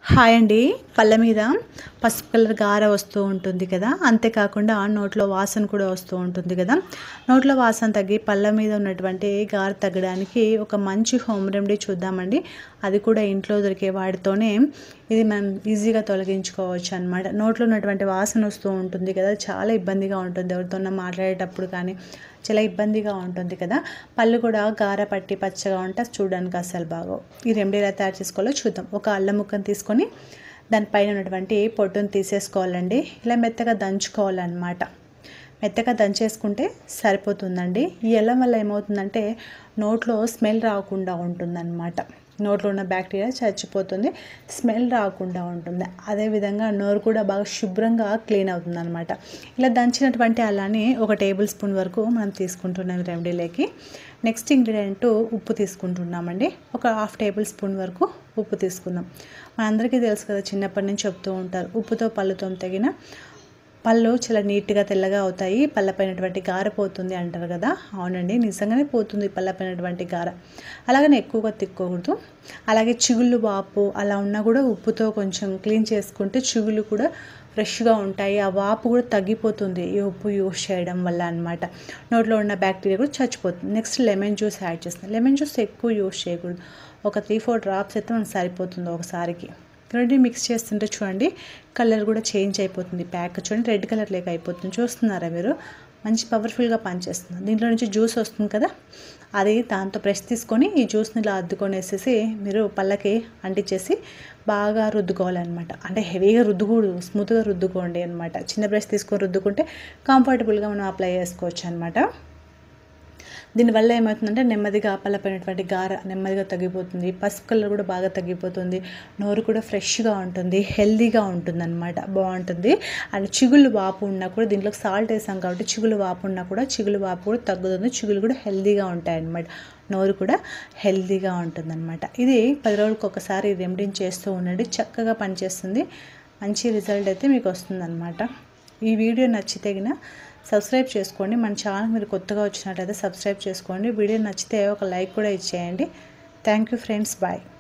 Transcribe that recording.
hi అండి పళ్ళ మీద పసుపు కలర్ గార వస్తూ ఉంటుంది కదా అంతేకాకుండా నోట్లో వాసన కూడా వస్తూ ఉంటుంది కదా నోట్లో వాసన తగ్గి పళ్ళ మీద ఉన్నటువంటి గార తగ్గడానికి ఒక మంచి హోమ్ రెమెడీ చూద్దామండి అది కూడా ఇంట్లో దొరికే వాటితోనే ఇది మనం ఈజీగా తొలగించుకోవచ్చు అనమాట నోట్లో ఉన్నటువంటి వాసన వస్తూ ఉంటుంది కదా చాలా ఇబ్బందిగా ఉంటుంది ఎవరితోన్నా మాట్లాడేటప్పుడు కానీ చాలా ఇబ్బందిగా ఉంటుంది కదా పళ్ళు కూడా గార పట్టి పచ్చగా ఉంటే చూడడానికి అస్సలు బాగో ఈ రెమెడీ ఎలా తయారు చేసుకోవాలో చూద్దాం ఒక అల్లం ముక్కను తీసుకొని దానిపైన ఉన్నటువంటి పొట్టును తీసేసుకోవాలండి ఇలా మెత్తగా దంచుకోవాలన్నమాట మెత్తగా దంచేసుకుంటే సరిపోతుందండి ఈ అల్లం వల్ల ఏమవుతుందంటే నోట్లో స్మెల్ రాకుండా ఉంటుందన్నమాట నోట్లో ఉన్న బ్యాక్టీరియా చచ్చిపోతుంది స్మెల్ రాకుండా ఉంటుంది అదేవిధంగా నోరు కూడా బాగా శుభ్రంగా క్లీన్ అవుతుంది అనమాట ఇలా దంచినటువంటి అలానే ఒక టేబుల్ స్పూన్ వరకు మనం తీసుకుంటున్నాం రెమెడీలోకి నెక్స్ట్ ఇంగ్రీడియంట్ ఉప్పు తీసుకుంటున్నామండి ఒక హాఫ్ టేబుల్ స్పూన్ వరకు ఉప్పు తీసుకుందాం మనందరికీ తెలుసు కదా చిన్నప్పటి నుంచి చెప్తూ ఉంటారు ఉప్పుతో పళ్ళుతో తగిన పళ్ళు చాలా నీట్గా తెల్లగా అవుతాయి పళ్ళపైనటువంటి గార పోతుంది అంటారు కదా అవునండి నిజంగానే పోతుంది పళ్ళపైనటువంటి గార అలాగనే ఎక్కువగా తిక్కకూడదు అలాగే చిగుళ్ళు వాపు అలా ఉన్నా కూడా ఉప్పుతో కొంచెం క్లీన్ చేసుకుంటే చిగుళ్ళు కూడా ఫ్రెష్గా ఉంటాయి ఆ వాపు కూడా తగ్గిపోతుంది ఈ ఉప్పు యూస్ చేయడం వల్ల అనమాట నోట్లో ఉన్న బ్యాక్టీరియా కూడా చచ్చిపోతుంది నెక్స్ట్ లెమన్ జ్యూస్ యాడ్ చేస్తాం లెమన్ జ్యూస్ ఎక్కువ యూస్ చేయకూడదు ఒక త్రీ ఫోర్ డ్రాప్స్ అయితే మనకు సరిపోతుంది ఒకసారికి రెండు మిక్స్ చేస్తుంటే చూడండి కలర్ కూడా చేంజ్ అయిపోతుంది ప్యాక్ చూడండి రెడ్ కలర్ లేక అయిపోతుంది చూస్తున్నారా మీరు మంచి పవర్ఫుల్గా పనిచేస్తుంది దీంట్లో నుంచి జ్యూస్ వస్తుంది కదా అది దాంతో బ్రష్ తీసుకొని ఈ జ్యూస్ని ఇలా అద్దుకొనేసేసి మీరు పళ్ళకి అంటించేసి బాగా రుద్దుకోవాలన్నమాట అంటే హెవీగా రుద్దుకూడదు స్మూత్గా రుద్దుకోండి అనమాట చిన్న బ్రష్ తీసుకొని రుద్దుకుంటే కంఫర్టబుల్గా మనం అప్లై చేసుకోవచ్చు అనమాట దీనివల్ల ఏమవుతుందంటే నెమ్మదిగా పళ్ళపైనటువంటి గార నెమ్మదిగా తగ్గిపోతుంది పసుపు కలర్ కూడా బాగా తగ్గిపోతుంది నోరు కూడా ఫ్రెష్గా ఉంటుంది హెల్దీగా ఉంటుంది అనమాట బాగుంటుంది అండ్ చిగుళ్ళు వాపు ఉన్నా కూడా దీంట్లోకి సాల్ట్ వేసాం కాబట్టి చిగులు వాపు ఉన్నా కూడా చిగులు వాపు కూడా తగ్గుతుంది చిగులు కూడా హెల్దీగా ఉంటాయి అనమాట నోరు కూడా హెల్దీగా ఉంటుందన్నమాట ఇది పది రోజులకు ఒకసారి రెమెడీని చేస్తూ ఉండండి చక్కగా పనిచేస్తుంది మంచి రిజల్ట్ అయితే మీకు వస్తుందన్నమాట ఈ వీడియో నచ్చితే సబ్స్క్రైబ్ చేసుకోండి మన ఛానల్ మీరు కొత్తగా వచ్చినట్లయితే సబ్స్క్రైబ్ చేసుకోండి వీడియో నచ్చితే ఒక లైక్ కూడా ఇచ్చేయండి థ్యాంక్ యూ ఫ్రెండ్స్ బాయ్